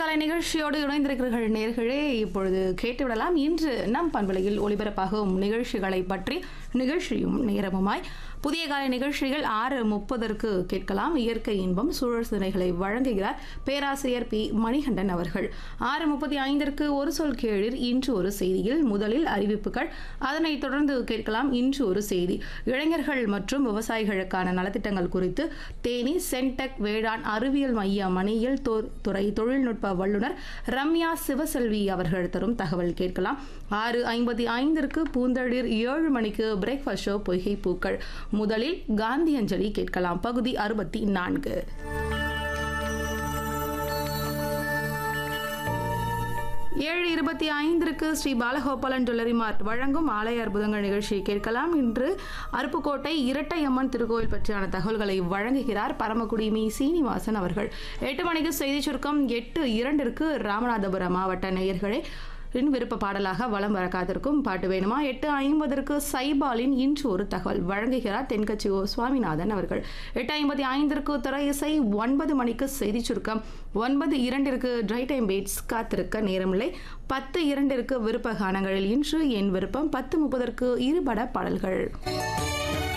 காலை நிகழ்ச்சியோடு இணைந்திருக்கிறீர்கள் நேர்களே இப்பொழுது கேட்டுவிடலாம் இன்று நம் பண்பலையில் ஒளிபரப்பாகும் நிகழ்ச்சிகளை பற்றி நிகழ்ச்சியும் நேரமுமாய் புதிய காலை நிகழ்ச்சிகள் ஆறு முப்பதற்கு கேட்கலாம் இயற்கை இன்பம் சூழல் சிந்தனைகளை வழங்குகிறார் பேராசிரியர் பி மணிகண்டன் அவர்கள் ஆறு முப்பத்தி ஐந்திற்கு ஒரு சொல் கேளிர் இன்று ஒரு செய்தியில் முதலில் அறிவிப்புகள் அதனைத் தொடர்ந்து கேட்கலாம் இன்று ஒரு செய்தி இளைஞர்கள் மற்றும் விவசாயிகளுக்கான நலத்திட்டங்கள் குறித்து தேனி சென்டெக் வேளாண் அறிவியல் மைய மணியியல் தோ- துறை தொழில்நுட்ப வல்லுநர் ரம்யா சிவசெல்வி அவர்கள் தரும் தகவல் கேட்கலாம் ஆறு ஐம்பத்தி ஐந்திற்கு பூந்தளிர் ஏழு மணிக்கு பிரேக்ஃபாஸ்ட் ஷோ பொய்கை பூக்கள் முதலில் காந்தி அஞ்சலி கேட்கலாம் பகுதி அறுபத்தி நான்கு ஏழு இருபத்தி ஐந்திற்கு ஸ்ரீ பாலகோபாலன் ஜுவல்லரி மார்ட் வழங்கும் ஆலய அற்புதங்கள் நிகழ்ச்சியை கேட்கலாம் இன்று அருப்புக்கோட்டை இரட்டையம்மன் திருக்கோயில் பற்றியான தகவல்களை வழங்குகிறார் பரமக்குடி மீ சீனிவாசன் அவர்கள் எட்டு மணிக்கு செய்தி சுருக்கம் எட்டு இரண்டிற்கு ராமநாதபுரம் மாவட்ட நேயர்களே இன் விருப்ப பாடலாக வலம் வர காத்திருக்கும் பாட்டு வேணுமா எட்டு ஐம்பதற்கு சைபாலின் இன்று ஒரு தகவல் வழங்குகிறார் தென்கட்சி ஓ சுவாமிநாதன் அவர்கள் எட்டு ஐம்பத்தி ஐந்திற்கு திரை இசை ஒன்பது மணிக்கு செய்தி சுருக்கம் ஒன்பது இரண்டிற்கு ட்ரை டைம் பேட்ஸ் காத்திருக்க நேரமில்லை பத்து இரண்டிற்கு விருப்ப கானங்களில் இன்று என் விருப்பம் பத்து முப்பதற்கு இருபட பாடல்கள்